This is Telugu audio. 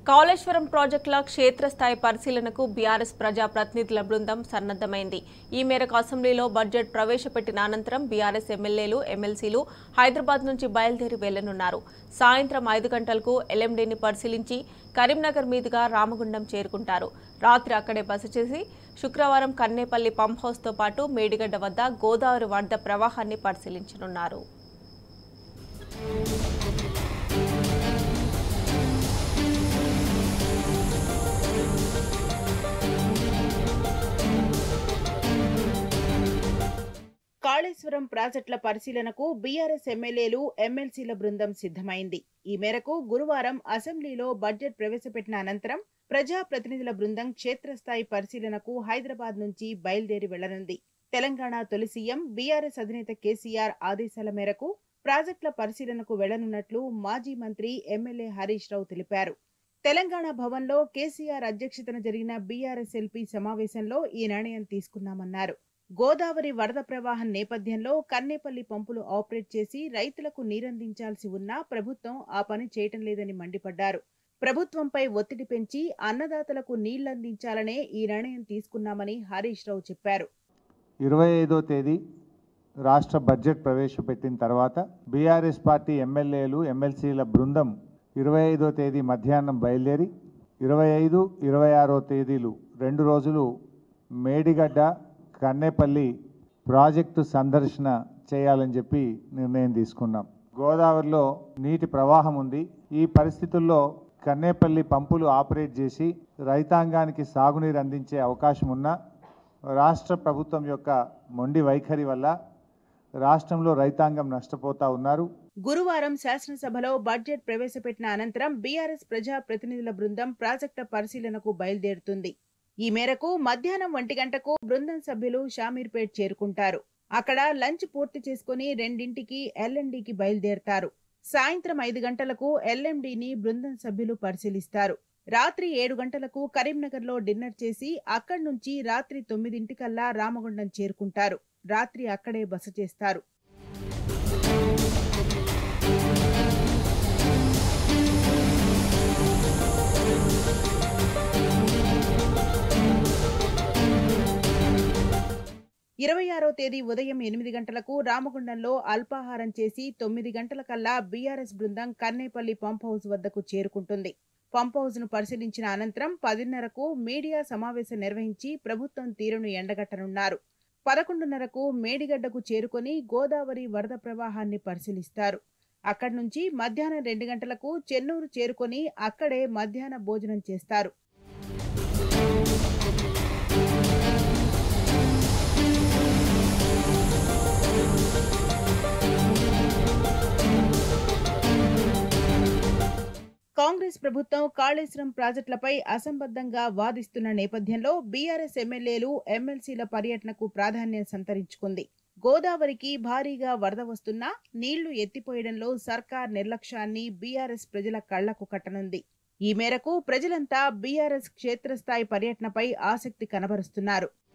కాళేశ్వరం ప్రాజెక్టుల క్షేత్రస్థాయి పరిశీలనకు బీఆర్ఎస్ ప్రజా ప్రతినిధుల బృందం సన్నద్దమైంది ఈ మేరకు అసెంబ్లీలో బడ్జెట్ ప్రవేశపెట్టిన అనంతరం బీఆర్ఎస్ ఎమ్మెల్యేలు ఎమ్మెల్సీలు హైదరాబాద్ నుంచి బయలుదేరి వెళ్లనున్నారు సాయంత్రం ఐదు గంటలకు ఎల్ఎండీని పరిశీలించి కరీంనగర్ మీదుగా రామగుండం చేరుకుంటారు రాత్రి అక్కడే బస చేసి శుక్రవారం కన్నేపల్లి పంప్ హౌస్తో పాటు మేడిగడ్డ వద్ద గోదావరి వరద ప్రవాహాన్ని పరిశీలించనున్నారు కాళేశ్వరం ప్రాజెక్టుల పరిశీలనకు బీఆర్ఎస్ ఎమ్మెల్యేలు ఎమ్మెల్సీల బృందం సిద్ధమైంది ఈ మేరకు గురువారం అసెంబ్లీలో బడ్జెట్ ప్రవేశపెట్టిన అనంతరం ప్రజా ప్రతినిధుల బృందం క్షేత్రస్థాయి పరిశీలనకు హైదరాబాద్ నుంచి బయలుదేరి వెళ్లనుంది తెలంగాణ తొలి సీఎం బీఆర్ఎస్ అధినేత కేసీఆర్ ఆదేశాల మేరకు ప్రాజెక్టుల పరిశీలనకు వెళ్లనున్నట్లు మాజీ మంత్రి ఎమ్మెల్యే హరీష్ రావు తెలిపారు తెలంగాణ భవన్లో కేసీఆర్ అధ్యక్షతన జరిగిన బీఆర్ఎస్ ఎల్పీ సమావేశంలో ఈ నిర్ణయం తీసుకున్నామన్నారు గోదావరి వరద ప్రవాహం నేపథ్యంలో కన్నేపల్లి పంపులు ఆపరేట్ చేసి రైతులకు నీరందించాల్సి ఉన్నా ప్రభుత్వం ఆ పని చేయటం లేదని మండిపడ్డారు ప్రభుత్వంపై ఒత్తిడి పెంచి అన్నదాతలకు నీళ్లందించాలనే ఈ నిర్ణయం తీసుకున్నామని హరీష్ రావు చెప్పారు ఇరవై ఐదో తేదీ రాష్ట్ర బడ్జెట్ ప్రవేశపెట్టిన తర్వాత బీఆర్ఎస్ పార్టీ ఎమ్మెల్యేలు ఎమ్మెల్సీల బృందం ఇరవై ఐదో తేదీ మధ్యాహ్నం బయలుదేరి ఇరవై ఐదు ఇరవై ఆరో తేదీలు రెండు రోజులు మేడిగడ్డ కన్నేపల్లి ప్రాజెక్టు సందర్శన చేయాలని చెప్పి నిర్ణయం తీసుకున్నాం గోదావరిలో నీటి ప్రవాహం ఉంది ఈ పరిస్థితుల్లో కన్నేపల్లి పంపులు ఆపరేట్ చేసి రైతాంగానికి సాగునీరు అందించే అవకాశం ఉన్నా రాష్ట్ర ప్రభుత్వం యొక్క మొండి వైఖరి వల్ల రాష్ట్రంలో రైతాంగం నష్టపోతా ఉన్నారు గురువారం శాసనసభలో బడ్జెట్ ప్రవేశపెట్టిన అనంతరం బీఆర్ఎస్ ప్రజా ప్రతినిధుల బృందం ప్రాజెక్టుల పరిశీలనకు బయలుదేరుతుంది ఈ మేరకు మధ్యాహ్నం ఒంటి గంటకు బృందం సభ్యులు షామీర్పేట్ చేరుకుంటారు అక్కడ లంచ్ పూర్తి చేసుకుని రెండింటికి ఎల్ఎండికి బయలుదేరతారు సాయంత్రం ఐదు గంటలకు ఎల్ఎండిని బృందం సభ్యులు పరిశీలిస్తారు రాత్రి ఏడు గంటలకు కరీంనగర్లో డిన్నర్ చేసి అక్కడి నుంచి రాత్రి తొమ్మిదింటికల్లా రామగుండం చేరుకుంటారు రాత్రి అక్కడే బస చేస్తారు ఇరవై ఆరో తేదీ ఉదయం ఎనిమిది గంటలకు రామగుండంలో అల్పాహారం చేసి తొమ్మిది గంటలకల్లా బీఆర్ఎస్ బృందం కన్నేపల్లి పంప్ హౌస్ వద్దకు చేరుకుంటుంది పంప్ హౌస్ ను పరిశీలించిన అనంతరం పదిన్నరకు మీడియా సమావేశం నిర్వహించి ప్రభుత్వం తీరును ఎండగట్టనున్నారు పదకొండున్నరకు మేడిగడ్డకు చేరుకొని గోదావరి వరద ప్రవాహాన్ని పరిశీలిస్తారు అక్కడి నుంచి మధ్యాహ్నం రెండు గంటలకు చెన్నూరు చేరుకొని అక్కడే మధ్యాహ్న భోజనం చేస్తారు కాంగ్రెస్ ప్రభుత్వం కాళేశ్వరం ప్రాజెక్టులపై అసంబద్ధంగా వాదిస్తున్న నేపథ్యంలో బీఆర్ఎస్ ఎమ్మెల్యేలు ఎమ్మెల్సీల పర్యటనకు ప్రాధాన్యం సంతరించుకుంది గోదావరికి భారీగా వరద వస్తున్నా నీళ్లు ఎత్తిపోయడంలో సర్కార్ నిర్లక్ష్యాన్ని బీఆర్ఎస్ ప్రజల కళ్లకు కట్టనుంది ఈ మేరకు ప్రజలంతా బీఆర్ఎస్ క్షేత్రస్థాయి పర్యటనపై ఆసక్తి కనబరుస్తున్నారు